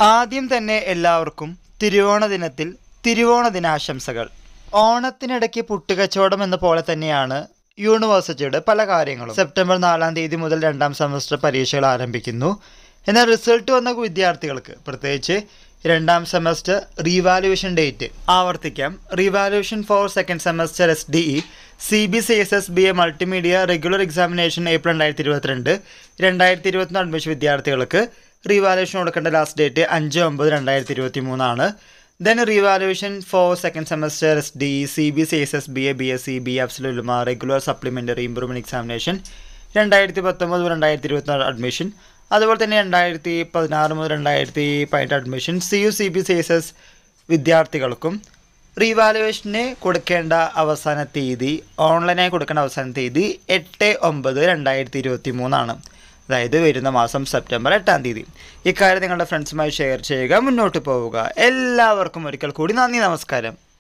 ആദ്യം തന്നെ എല്ലാവർക്കും തിരുവോണ ദിനത്തിൽ തിരുവോണ ദിനാശംസകൾ ഓണത്തിനിടയ്ക്ക് പുട്ടുകച്ചവടം എന്ന പോലെ തന്നെയാണ് യൂണിവേഴ്സിറ്റിയുടെ പല കാര്യങ്ങളും സെപ്റ്റംബർ നാലാം തീയതി മുതൽ രണ്ടാം സെമസ്റ്റർ പരീക്ഷകൾ ആരംഭിക്കുന്നു എന്നാൽ റിസൾട്ട് വന്ന വിദ്യാർത്ഥികൾക്ക് പ്രത്യേകിച്ച് രണ്ടാം സെമസ്റ്റർ റീവാലുവേഷൻ ഡേറ്റ് ആവർത്തിക്കാം revaluation for second semester S D E C B C S S B A multimedia regular examination April രണ്ടായിരത്തി ഇരുപത്തിരണ്ട് രണ്ടായിരത്തി ഇരുപത്തൊന്ന് അഡ്മിഷൻ വിദ്യാർത്ഥികൾക്ക് റീവാലുവേഷൻ കൊടുക്കേണ്ട ലാസ്റ്റ് ഡേറ്റ് അഞ്ച് ഒമ്പത് രണ്ടായിരത്തി ഇരുപത്തി മൂന്നാണ് then revaluation for second semester S D C B C S S B A B S C B അബ്സലുലുമ റെഗുലർ സപ്ലിമെൻ്ററി ഇംപ്രൂവ്മെൻറ്റ് എക്സാമിനേഷൻ രണ്ടായിരത്തി പത്തൊമ്പത് രണ്ടായിരത്തി ഇരുപത്തിനാല് അഡ്മിഷൻ അതുപോലെ തന്നെ രണ്ടായിരത്തി പതിനാറ് മുതൽ രണ്ടായിരത്തി പതിനെട്ട് admission C U C B C S S വിദ്യാർത്ഥികൾക്കും റീവാലുവേഷന് കൊടുക്കേണ്ട അവസാന തീയതി ഓൺലൈനായി കൊടുക്കേണ്ട അവസാന തീയതി എട്ട് ഒമ്പത് രണ്ടായിരത്തി ഇരുപത്തി മൂന്നാണ് അതായത് വരുന്ന മാസം സെപ്റ്റംബർ എട്ടാം തീയതി ഇക്കാര്യം നിങ്ങളുടെ ഫ്രണ്ട്സുമായി ഷെയർ ചെയ്യുക മുന്നോട്ട് പോവുക എല്ലാവർക്കും ഒരിക്കൽ കൂടി നന്ദി നമസ്കാരം